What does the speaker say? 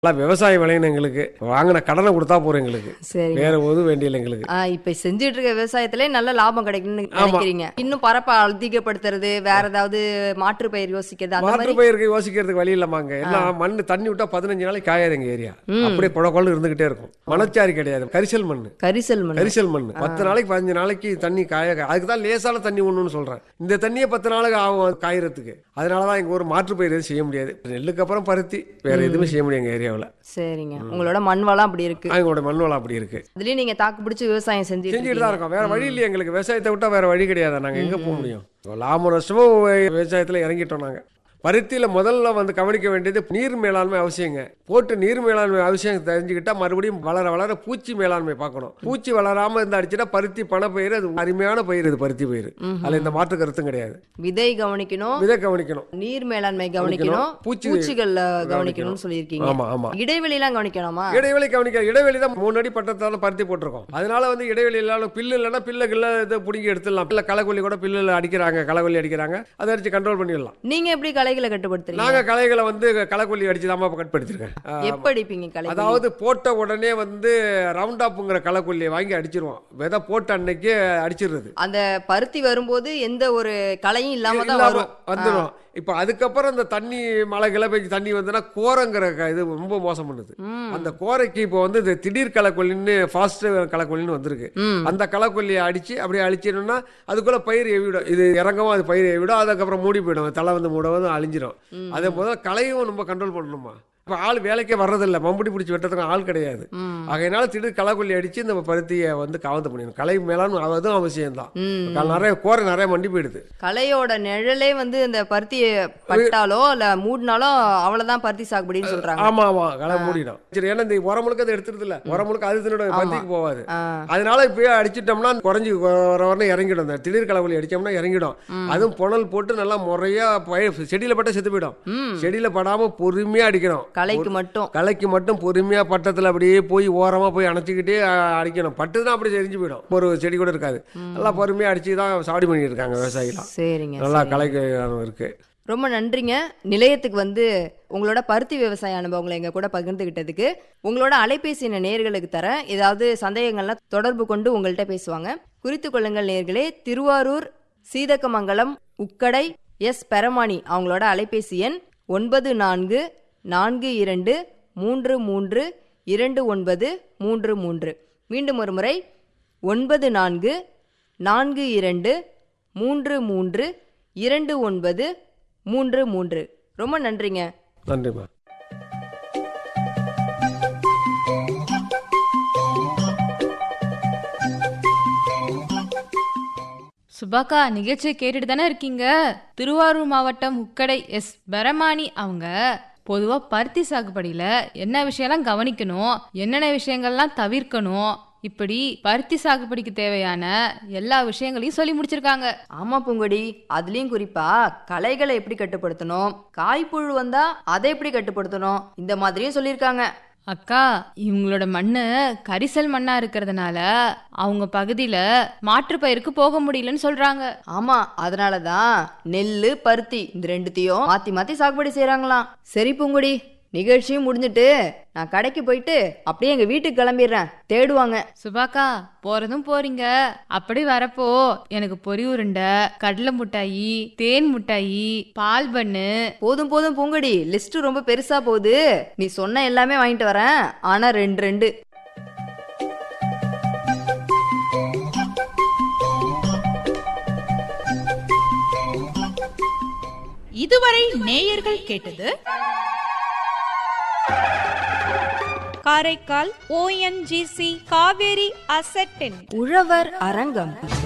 எல்லாம் விவசாயம் விளையணும் எங்களுக்கு வாங்கின கடனை கொடுத்தா போறோம் எங்களுக்கு சரிங்க வேற எதுவும் வேண்டியல எங்களுக்கு ஆ, இப்ப செஞ்சுட்டு இருக்க விவசாயத்திலே நல்ல லாபம் கிடைக்கும்னு நினைக்கிறீங்க இன்னும் பரப்ப அதிகப்படுத்துறது வேற ஏதாவது மாற்று பயிர் யோசிக்கிறது அந்த மாற்று மாதிரி பயிருக்கு யோசிக்கிறதுக்கு வழி இல்லமாங்க எல்லாம் மண் தண்ணி விட்டா பதினஞ்சு நாளைக்கு காயாது எங்க ஏரியா அப்படியே குழக்கொள்ள இருந்துகிட்டே இருக்கும் மணச்சாரி கிடையாது கரிசல் மண் கரிசல் மண் கரிசல் மண் பத்து நாளைக்கு பதினஞ்சு நாளைக்கு தண்ணி காய அதுக்கு தான் லேசான தண்ணி ஒண்ணுன்னு சொல்றேன் இந்த தண்ணியே பத்து நாளைக்கு ஆகும் காயறதுக்கு அதனாலதான் எங்க ஒரு மாற்று பயிர் எதுவும் செய்ய முடியாது நெல்லுக்கு அப்புறம் பருத்தி வேற எதுவுமே செய்ய முடியும் எங்க ஏரியாவில் சரிங்க உங்களோட மண் வளம் அப்படி இருக்கு எங்களோட மண் வளம் அப்படி இருக்கு அதுலயும் நீங்க தாக்கு பிடிச்சு விவசாயம் செஞ்சுட்டு செஞ்சுட்டு தான் இருக்கோம் வேற வழி இல்லையே எங்களுக்கு விவசாயத்தை விட்டா வேற வழி கிடையாது நாங்க எங்க போக முடியும் லாபம் வருஷமும் விவசாயத்துல இறங்கிட்டோம் நாங்க பருத்தியில முதல்ல வந்து கவனிக்க வேண்டியது நீர் மேலாண்மை அவசியங்க போட்டு நீர் மேலாண்மை அவசியம் தெரிஞ்சுக்கிட்டா மறுபடியும் வளர வளர பூச்சி மேலாண்மை பார்க்கணும் பூச்சி வளராம இருந்து அடிச்சுட்டா பருத்தி பண பயிர் அது அருமையான பயிர் இது பருத்தி பயிர் அதுல இந்த மாற்று கருத்தும் கிடையாது விதை கவனிக்கணும் விதை கவனிக்கணும் நீர் மேலாண்மை கவனிக்கணும் பூச்சி பூச்சிகள் கவனிக்கணும்னு சொல்லியிருக்கீங்க ஆமா ஆமா இடைவெளி எல்லாம் கவனிக்கணுமா இடைவெளி கவனிக்க இடைவெளி தான் மூணு அடி பட்டத்தால பருத்தி போட்டிருக்கோம் அதனால வந்து இடைவெளி இல்லாம பில்லு இல்லைன்னா பில்ல கில்ல இதை பிடிங்கி எடுத்துடலாம் பில்ல களைக்கொல்லி கூட பில்லுல அடிக்கிறாங்க களைக்கொல்லி அடிக்கிறாங்க அதை அடிச்சு கண்ட்ரோல் பண்ணிடலாம் நீங்க எப்படி களைகளை கட்டுப்படுத்துறீங்க நாங்க களைகளை வந்து களைக்கொல்லி அடிச்சு தான் கட்படுத்திருக்கேன் ஆஹ், எப்ப அடிப்பீங்க களை அதாவது போட்ட உடனே வந்து ரவுண்ட் அப்புங்கிற களைக்கொல்லியை வாங்கி அடிச்சிருவோம் விதை போட்ட அன்னைக்கு அடிச்சிடுறது அந்த பருத்தி வரும்போது எந்த ஒரு களையும் இல்லாம தான் இல்லாம வரும் வந்துடும் இப்போ அதுக்கப்புறம் இந்த தண்ணி மழை கிளை பெஞ்சு தண்ணி வந்துன்னா கோரங்கிற க- இது ரொம்ப மோசம் பண்ணுது ம். அந்த கோரைக்கு இப்போ வந்து இந்த திடீர் களைக்கொல்லின்னு ஃபாஸ்ட் களைக்கொல்லின்னு வந்திருக்கு ம். அந்த களைக்கொல்லியை அடிச்சு அப்படியே அழிச்சிடணும்னா அதுக்குள்ள பயிர் எவிடும் இது இறங்கவும் அது பயிர் எவிடும் அதுக்கப்புறம் மூடி போயிடும் தலை வந்து மூட வந்து அழிஞ்சிரும் அதே முதல்ல களையும் நம்ம கண்ட்ரோல் பண்ணணுமா இப்போ ஆள் வேலைக்கே வர்றதில்ல மம்புடி பிடிச்சி வெட்டுறதுக்கு ஆள் கிடையாது ம். ஆகையினால திடீர் களைக்கொல்லி அடிச்சு இந்த பருத்தியை வந்து கவர்ந்து பண்ணிடணும் களை மேலான்னு அதுவும் அவசியம்தான் ம். நிறைய கோரை நிறைய மண்டி போயிடுது களையோட நிழலே வந்து இந்த பருத்தியை பட்டாலோ இல்ல மூடினாலோ அவ்வளவுதான் பருத்தி சாகுபடின்னு சொல்றாங்க ஆமா ஆமா களை மூடிடும் சரி ஏன்னா இந்த உரம் முழுக்க அதை எடுத்துருது இல்ல உரம் முழுக்க அது தன்னோட பருத்திக்கு போகாது ஆ. அதனால இப்பயே அடிச்சிட்டோம்னா குறைஞ்சி வர வரணும் இறங்கிடும் இந்த திடீர் களைவலி அடிச்சோம்னா இறங்கிடும் அதுவும் புனல் போட்டு நல்லா முறையா பயிர் செடியில பட்டா செத்து போயிடும் ம். செடியில படாம பொறுமையா அடிக்கணும் களைக்கு மட்டும் களைக்கு மட்டும் பொறுமையா பட்டத்துல அப்படியே போய் ஓரமா போய் அணைச்சிக்கிட்டே அஹ், அடிக்கணும் பட்டுதான் அப்படி எரிஞ்சு போயிடும் ஒரு செடி கூட இருக்காது நல்லா பொறுமையா அடிச்சு தான் சாடி பண்ணிட்டு இருக்காங்க விவசாயிலாம் சரிங்க நல்லா களைக்கு இருக்கு ரொம்ப நன்றிங்க நிலையத்துக்கு வந்து உங்களோட பருத்தி விவசாய அனுபவங்களை எங்க கூட பகிர்ந்துகிட்டதுக்கு உங்களோட அலைபேசி எண்ணை நேர்களுக்கு தரேன் ஏதாவது சந்தேகங்கள்லாம் தொடர்பு கொண்டு உங்கள்கிட்ட பேசுவாங்க குறித்து கொள்ளுங்கள் நேர்களே திருவாரூர் சீதக்கமங்கலம் உக்கடை எஸ் பெரமாணி அவங்களோட அலைபேசி எண் ஒன்பது நான்கு நான்கு இரண்டு மூன்று மூன்று இரண்டு ஒன்பது மூன்று மூன்று மீண்டும் ஒரு முறை ஒன்பது நான்கு நான்கு இரண்டு மூன்று மூன்று இரண்டு ஒன்பது மூன்று மூன்று ரொம்ப நன்றிங்க நன்றிம்மா சுபாக்கா நிகழ்ச்சியை கேட்டுட்டு தானே இருக்கீங்க திருவாரூர் மாவட்டம் உக்கடை எஸ் பெரமானி அவங்க பொதுவா பருத்தி சாகுபடியில என்ன விஷயம்லாம் கவனிக்கணும் என்னென்ன விஷயங்கள்லாம் தவிர்க்கணும் இப்படி பருத்தி சாகுபடிக்கு தேவையான எல்லா விஷயங்களையும் சொல்லி முடிச்சிருக்காங்க ஆமா பூங்கொடி அதுலயும் குறிப்பா களைகளை எப்படி கட்டுப்படுத்தணும் காய்ப்புழு வந்தா அதை எப்படி கட்டுப்படுத்தணும் இந்த மாதிரியும் சொல்லியிருக்காங்க அக்கா இவங்களோட மண்ணு கரிசல் மண்ணா இருக்கிறதுனால அவங்க பகுதியில மாற்று பயிருக்கு போக முடியலன்னு சொல்றாங்க ஆமா அதனாலதான் நெல்லு பருத்தி இந்த ரெண்டுத்தையும் மாத்தி மாத்தி சாகுபடி செய்றாங்களாம் சரி பூங்குடி நிகழ்ச்சியும் முடிஞ்சிட்டு நான் கடைக்கு போயிட்டு அப்படியே எங்க வீட்டுக்கு கிளம்பிடுறேன் தேடுவாங்க சுபாக்கா போறதும் போறீங்க அப்படி வரப்போ எனக்கு பொரி உருண்டை கடலை மிட்டாயி தேன் மிட்டாயி பால் பண்ணு போதும் போதும் பூங்குடி லிஸ்ட் ரொம்ப பெருசா போகுது நீ சொன்ன எல்லாமே வாங்கிட்டு வரேன் ஆனா ரெண்டு ரெண்டு இதுவரை நேயர்கள் கேட்டது காரைக்கால் ஓஎன்ஜிசி காவேரி அசெட்டின் உழவர் அரங்கம்